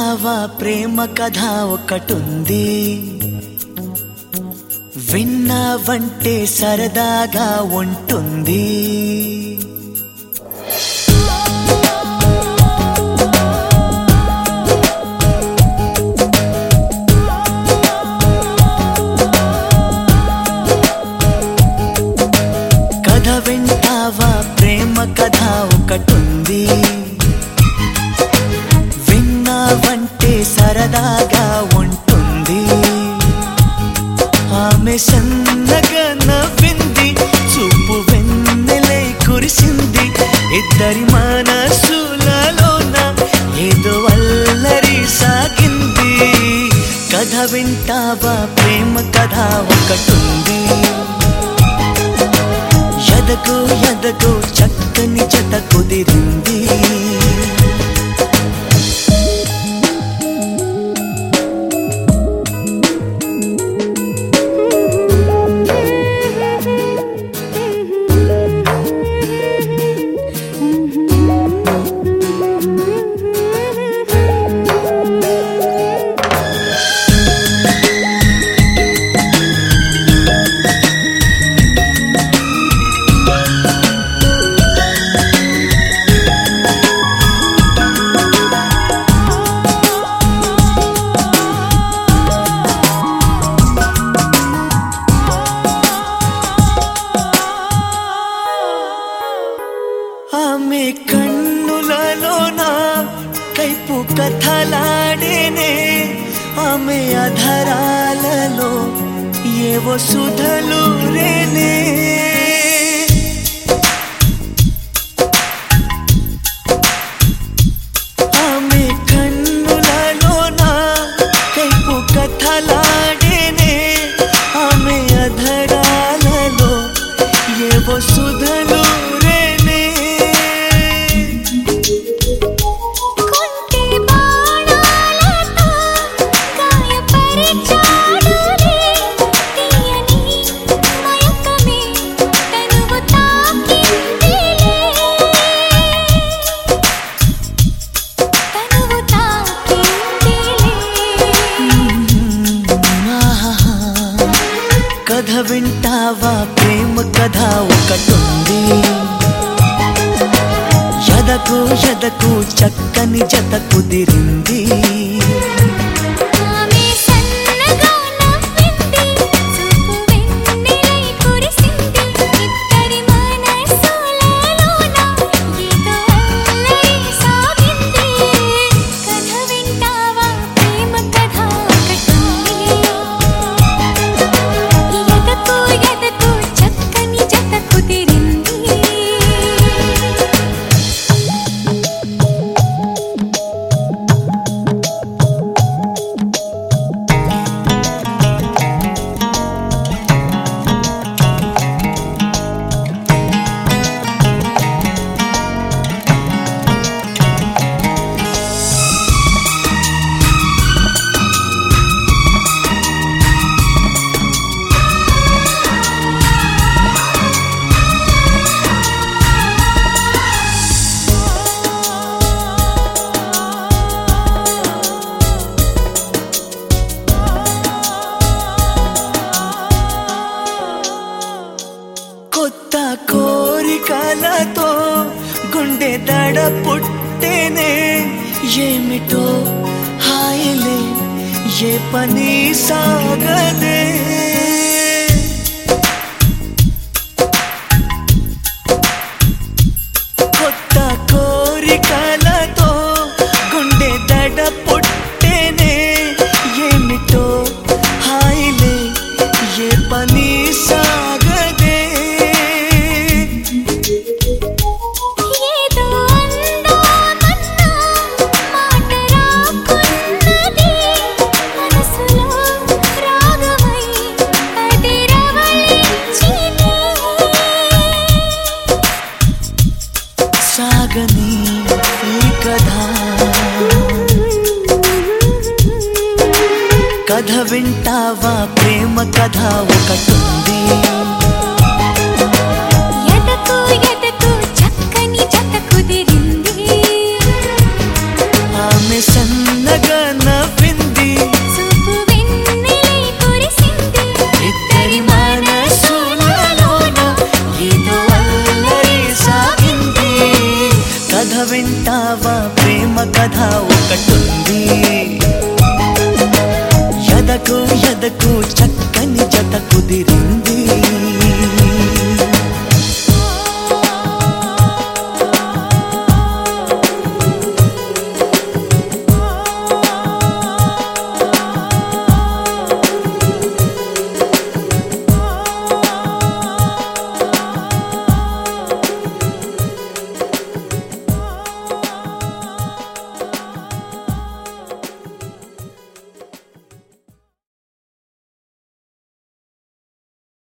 వింటావా ప్రేమ కథ ఒకటుంది విన్నావంటే సరదాగా ఉంటుంది కథ వింటావా ప్రేమ కథ ఒకటుంది విన్నావంటే సరదాగా ఉంటుంది ఆమె సన్నగా నవ్వింది చూపు వెన్నెలై కురిసింది ఇద్దరి మనసులలోన ఏదో అల్లరి సాగింది కథ వింటావా ప్రేమ కథ ఒకటుంది ఎదకు ఎదకు చక్కని జత కుదిరింది ఆమె కన్నులలోన కైపు కథలాడేనే ఆమె అధరాలలో ఏవో సుధలు రేనే ఆమె కన్నులలోన కైపు కథలాడేనే ఆమె అధరాలలో ఏవో సుధలు రేనే కొంటి బాణాలతో గాయపరిచాడులే తీయని మయకమే తనువు తాకిందిలే తనువు తాకిందిలే ఆహాహా. కథ వింటావా ప్రేమ కథ ఒకటుంది ఎదకు ఎదకు చక్కని జత కుదిరింది ఆమె సన్నగా నవ్వింది చూపు వెన్నెలై కురిసింది ఇద్దరి మనసులలోన ఏదో అల్లరి సాగింది కథ వింటావా ప్రేమ కథ ఒకటుంది ఎదకు ఎదకు చక్కని జత కుదిరింది కొత్త కోరికలతో గుండె దడ పుట్టేనే ఏమిటో హాయిలే ఏ పని సాగదే కొత్త కోరికలతో గుండె దడ పుట్టేనే ఏమిటో హాయిలే ఏ పని సాగదే ఏదో అందామన్నా మాట రాకున్నది మనసులో రాగమై అదిరవళించినే సాగని ఈ కథ కథ వింటావా ప్రేమ కథ ఒకటుంది ఎదకు ఎదకు చక్కని జత కుదిరింది ఆమె సన్నగా కథ ఒకటుంది ఎదకు ఎదకు చక్కని జత కుదిరింది